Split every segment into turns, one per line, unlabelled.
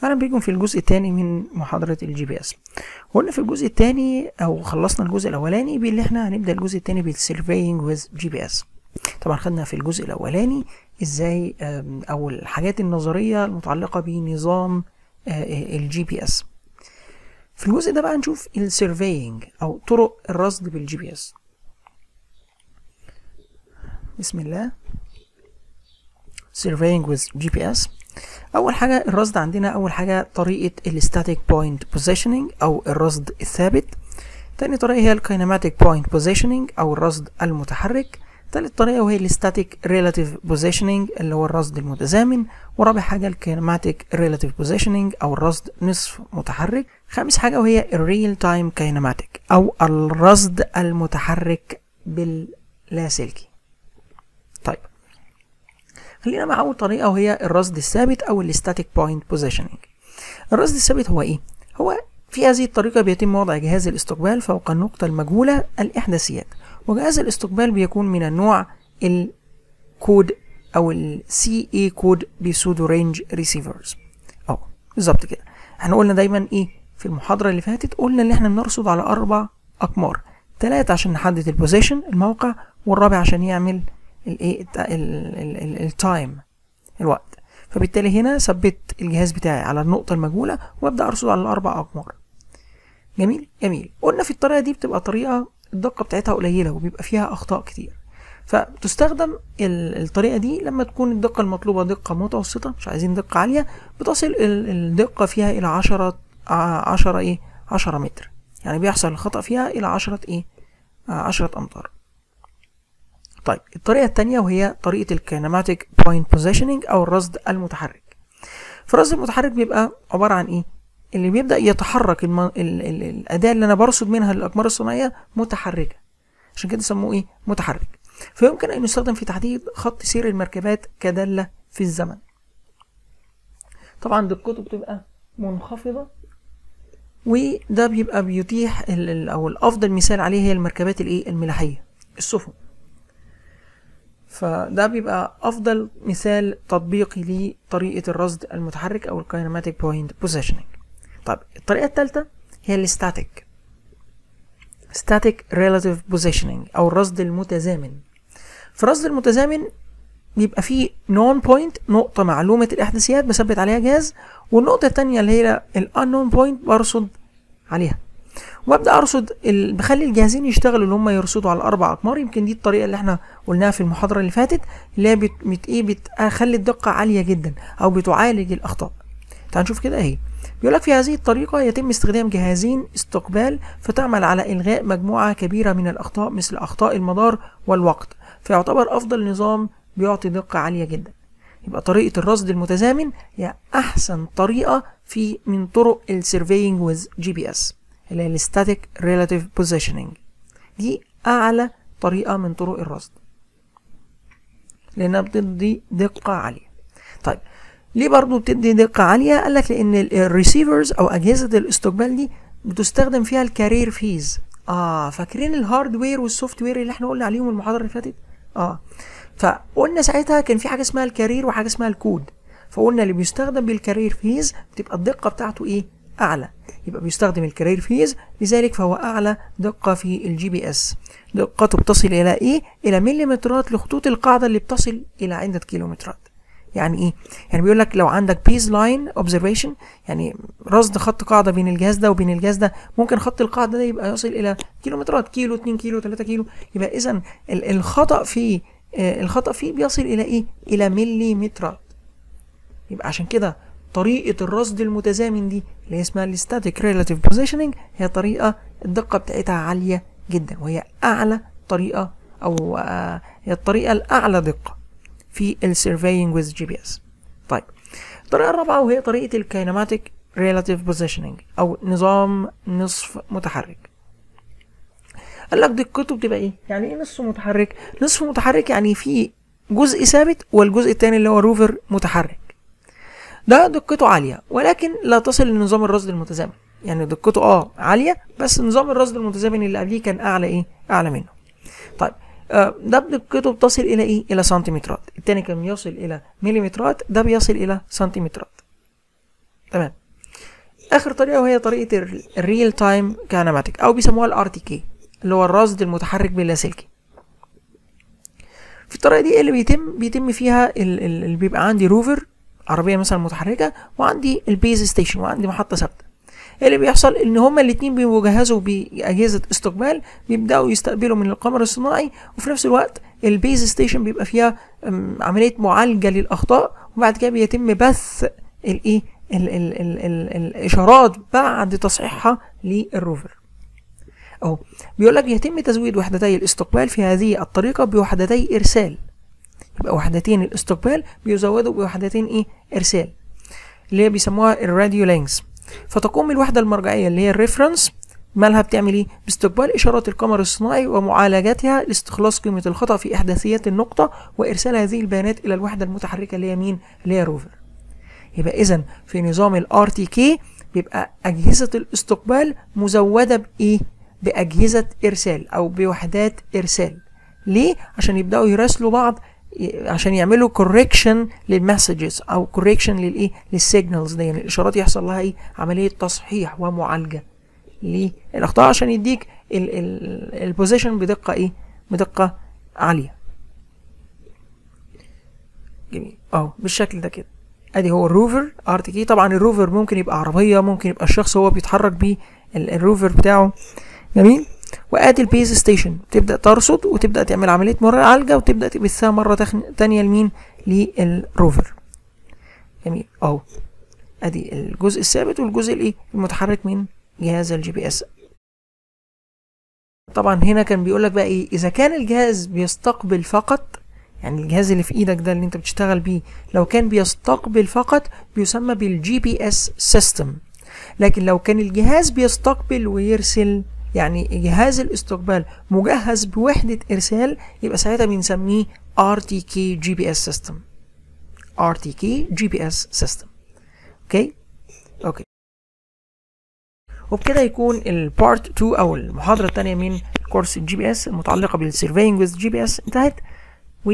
اهلا بيكم في الجزء الثاني من محاضرة الجي بي اس قلنا في الجزء الثاني او خلصنا الجزء الاولاني باللي احنا هنبدأ الجزء الثاني بالسيرفينج ويز جي بي اس طبعا خدنا في الجزء الاولاني ازاي او الحاجات النظرية المتعلقة بنظام الجي بي اس في الجزء ده بقى نشوف السيرفينج او طرق الرصد بالجي بي اس بسم الله surveying with GPS اول حاجه الرصد عندنا اول حاجه طريقه الستاتيك بوينت بوزيشننج او الرصد الثابت تاني طريقه هي الكاينماتيك بوينت بوزيشننج او الرصد المتحرك تالت طريقه وهي الستاتيك ريلاتيف بوزيشننج اللي هو الرصد المتزامن ورابع حاجه الكاينماتيك ريلاتيف بوزيشننج او الرصد نصف متحرك خامس حاجه وهي الريل تايم كاينماتيك او الرصد المتحرك باللاسلكي طيب خلينا مع اول طريقه وهي الرصد الثابت او الستاتيك بوينت بوزيشننج الرصد الثابت هو ايه هو في هذه الطريقه بيتم وضع جهاز الاستقبال فوق النقطه المجهوله الاحداثيات وجهاز الاستقبال بيكون من النوع الكود او السي اي كود بسودو رينج ريسيفرز اهو بالظبط كده احنا قلنا دايما ايه في المحاضره اللي فاتت قلنا ان احنا بنرصد على اربع اقمار ثلاثة عشان نحدد البوزيشن الموقع والرابع عشان يعمل الايه التايم الوقت فبالتالي هنا ثبت الجهاز بتاعي على النقطة المجهولة وابدأ ارصد على الاربع اقمار جميل جميل قلنا في الطريقة دي بتبقى طريقة الدقة بتاعتها قليلة وبيبقى فيها اخطاء كتير فتستخدم الطريقة دي لما تكون الدقة المطلوبة دقة متوسطة مش عايزين دقة عالية بتصل الدقة فيها إلى عشرة عشرة إيه عشرة متر يعني بيحصل الخطأ فيها إلى عشرة إيه عشرة أمتار طيب الطريقة التانية وهي طريقة الكينماتيك بوينت بوزيشننج أو الرصد المتحرك فالرصد المتحرك بيبقى عبارة عن إيه؟ اللي بيبدأ يتحرك الم... ال... ال... الأداة اللي أنا برصد منها الأقمار الصناعية متحركة عشان كده سموه إيه؟ متحرك فيمكن أن يستخدم في تحديد خط سير المركبات كدالة في الزمن طبعا دقته بتبقى منخفضة وده بيبقى بيتيح ال... أو الأفضل مثال عليه هي المركبات الإيه؟ الملاحية السفن فده بيبقى افضل مثال تطبيقي لطريقه الرصد المتحرك او الكاينماتيك بوينت بوزيشننج طيب الطريقه الثالثه هي الستاتيك ستاتيك ريلاتيف بوزيشننج او الرصد المتزامن في الرصد المتزامن بيبقى فيه نون بوينت نقطه معلومه الاحداثيات بثبت عليها جهاز والنقطه الثانيه اللي هي الانون بوينت برصد عليها وابدا ارصد ال... بخلي الجهازين يشتغلوا اللي هم يرصدوا على الاربع اقمار يمكن دي الطريقه اللي احنا قلناها في المحاضره اللي فاتت اللي هي بت... بت... ايه بتخلي الدقه عاليه جدا او بتعالج الاخطاء تعال نشوف كده اهي بيقول لك في هذه الطريقه يتم استخدام جهازين استقبال فتعمل على الغاء مجموعه كبيره من الاخطاء مثل اخطاء المدار والوقت فيعتبر افضل نظام بيعطي دقه عاليه جدا يبقى طريقه الرصد المتزامن هي احسن طريقه في من طرق السيرفينج ويز جي بي اس اللي هي الستاتيك ريلاتيف بوزيشننج دي اعلى طريقه من طرق الرصد لانها بتدي دقه عاليه طيب ليه برضو بتدي دقه عاليه قال لك لان الريسيفرز او اجهزه الاستقبال دي بتستخدم فيها الكارير فيز اه فاكرين الهاردوير والسوفت وير اللي احنا قلنا عليهم المحاضره اللي فاتت اه فقلنا ساعتها كان في حاجه اسمها الكارير وحاجه اسمها الكود فقلنا اللي بيستخدم بالكارير فيز بتبقى الدقه بتاعته ايه اعلى يبقى بيستخدم الكارير فيز لذلك فهو اعلى دقه في الجي بي اس دقته بتصل الى ايه الى مليمترات لخطوط القاعده اللي بتصل الى عده كيلومترات يعني ايه يعني بيقول لك لو عندك بيز لاين اوبزرفيشن يعني رصد خط قاعده بين الجهاز ده وبين الجهاز ده ممكن خط القاعده ده يبقى يصل الى كيلومترات كيلو 2 كيلو 3 كيلو يبقى اذا الخطا فيه آه الخطا فيه بيصل الى ايه الى مليمترات يبقى عشان كده طريقة الرصد المتزامن دي اللي اسمها الستاتيك ريلاتيف بوزيشننج هي طريقة الدقة بتاعتها عالية جدا وهي أعلى طريقة أو آه هي الطريقة الأعلى دقة في السيرفينج ويز جي بي اس. طيب الطريقة الرابعة وهي طريقة الكاينماتيك ريلاتيف بوزيشننج أو نظام نصف متحرك. قال لك دقته بتبقى ايه؟ يعني ايه نصف متحرك؟ نصف متحرك يعني في جزء ثابت والجزء الثاني اللي هو روفر متحرك. ده دقته عالية ولكن لا تصل لنظام الرصد المتزامن يعني دقته اه عالية بس نظام الرصد المتزامن اللي قبليه كان أعلى إيه؟ أعلى منه. طيب آه ده بدقته بتصل إلى إيه؟ إلى سنتيمترات، التاني كان بيصل إلى مليمترات، ده بيصل إلى سنتيمترات. تمام اخر طريقه وهي طريقه الريل تايم كانماتيك او بيسموها الار تي كي اللي هو الرصد المتحرك باللاسلكي في الطريقه دي اللي بيتم بيتم فيها اللي بيبقى عندي روفر عربيه مثلا متحركه وعندي البيز ستيشن وعندي محطه ثابته اللي بيحصل ان هما الاتنين بيبقوا جهزوا باجهزه استقبال بيبداوا يستقبلوا من القمر الصناعي وفي نفس الوقت البيز ستيشن بيبقى فيها عمليه معالجه للاخطاء وبعد كده بيتم بث الايه الاشارات بعد تصحيحها للروفر اهو بيقول لك يتم تزويد وحدتي الاستقبال في هذه الطريقه بوحدتي ارسال يبقى وحدتين الاستقبال بيزودوا بوحدتين ايه ارسال اللي هي بيسموها الراديو لينكس فتقوم الوحده المرجعيه اللي هي الريفرنس مالها بتعمل ايه باستقبال اشارات القمر الصناعي ومعالجتها لاستخلاص قيمه الخطا في احداثيات النقطه وارسال هذه البيانات الى الوحده المتحركه اللي هي مين اللي هي روفر يبقى اذا في نظام الار تي كي بيبقى اجهزه الاستقبال مزوده بايه باجهزه ارسال او بوحدات ارسال ليه عشان يبداوا يراسلوا بعض عشان يعملوا كوريكشن للمسجز او كوريكشن للايه للسيجنالز دي يعني الاشارات يحصل لها ايه عمليه تصحيح ومعالجه للاخطاء عشان يديك البوزيشن بدقه ايه بدقه عاليه جميل اهو بالشكل ده كده ادي هو الروفر ار تي كي طبعا الروفر ممكن يبقى عربيه ممكن يبقى الشخص هو بيتحرك بيه الروفر بتاعه جميل وادي البيز ستيشن تبدا ترصد وتبدا تعمل عمليه معالجه وتبدا تبثها مره تانية لمين للروفر جميل اهو ادي الجزء الثابت والجزء الايه المتحرك من جهاز الجي بي اس طبعا هنا كان بيقول لك بقى ايه اذا كان الجهاز بيستقبل فقط يعني الجهاز اللي في ايدك ده اللي انت بتشتغل بيه لو كان بيستقبل فقط بيسمى بالجي بي اس سيستم لكن لو كان الجهاز بيستقبل ويرسل يعني جهاز الاستقبال مجهز بوحدة إرسال يبقى ساعتها بنسميه RTK GPS System RTK GPS System اوكي اوكي وبكده يكون البارت 2 او المحاضرة الثانية من كورس الجي بي اس المتعلقة بالسيرفينج ويز جي بي اس انتهت و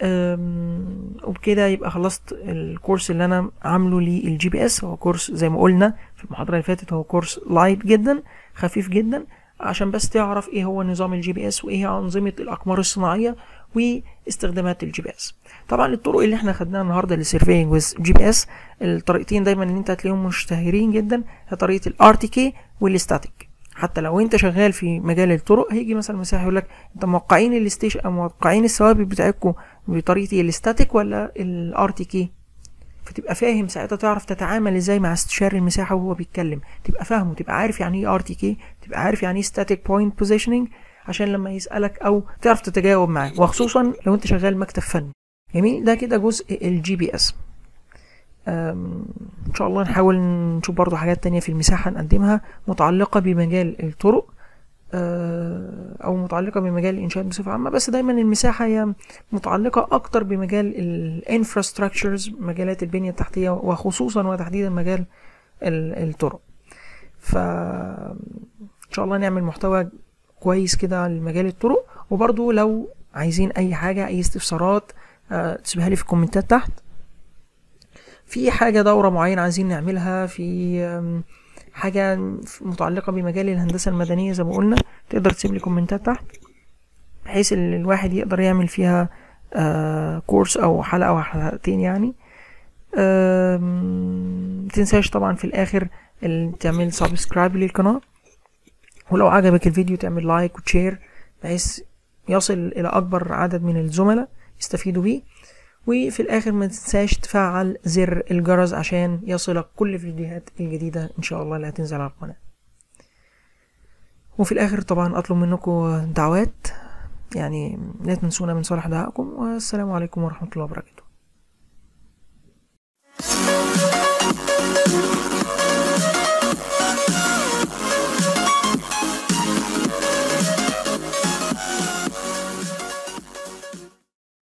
وبكده يبقى خلصت الكورس اللي انا عامله للجي بي اس هو كورس زي ما قلنا في المحاضرة اللي فاتت هو كورس لايت جدا خفيف جدا عشان بس تعرف ايه هو نظام الجي بي اس وايه هي انظمه الاقمار الصناعيه واستخدامات الجي بي اس طبعا الطرق اللي احنا خدناها النهارده للسيرفينج ويز جي بي اس الطريقتين دايما اللي انت هتلاقيهم مشتهرين جدا هي طريقه الار تي كي والاستاتيك حتى لو انت شغال في مجال الطرق هيجي مثلا مساح يقول لك انت موقعين الستيشن او موقعين الثوابت بتاعتكم بطريقه الاستاتيك ولا الار تي كي فتبقى فاهم ساعتها تعرف تتعامل ازاي مع استشاري المساحه وهو بيتكلم تبقى فاهمه تبقى عارف يعني ايه ار تي كي تبقى عارف يعني ايه ستاتيك بوينت بوزيشننج عشان لما يسالك او تعرف تتجاوب معاه وخصوصا لو انت شغال مكتب فني جميل ده كده جزء الجي بي اس ان شاء الله نحاول نشوف برضو حاجات تانية في المساحة نقدمها متعلقة بمجال الطرق او متعلقه بمجال الانشاءات بصفه عامه بس دايما المساحه هي متعلقه اكتر بمجال الانفراستراكشرز مجالات البنيه التحتيه وخصوصا وتحديدا مجال الطرق ف ان شاء الله نعمل محتوى كويس كده لمجال الطرق وبرضو لو عايزين اي حاجه اي استفسارات تسيبها لي في الكومنتات تحت في حاجه دوره معينه عايزين نعملها في حاجة متعلقة بمجال الهندسة المدنية زي ما قلنا تقدر تسيب لي كومنتات تحت بحيث ان الواحد يقدر يعمل فيها آه كورس او حلقة او حلقتين يعني آه متنساش طبعا في الاخر تعمل سبسكرايب للقناة ولو عجبك الفيديو تعمل لايك وتشير بحيث يصل الى اكبر عدد من الزملاء يستفيدوا بيه وفي الاخر ما تنساش تفعل زر الجرس عشان يصلك كل الفيديوهات الجديدة ان شاء الله اللي هتنزل على القناة وفي الاخر طبعا اطلب منكم دعوات يعني لا تنسونا من صالح دعائكم والسلام عليكم ورحمة الله وبركاته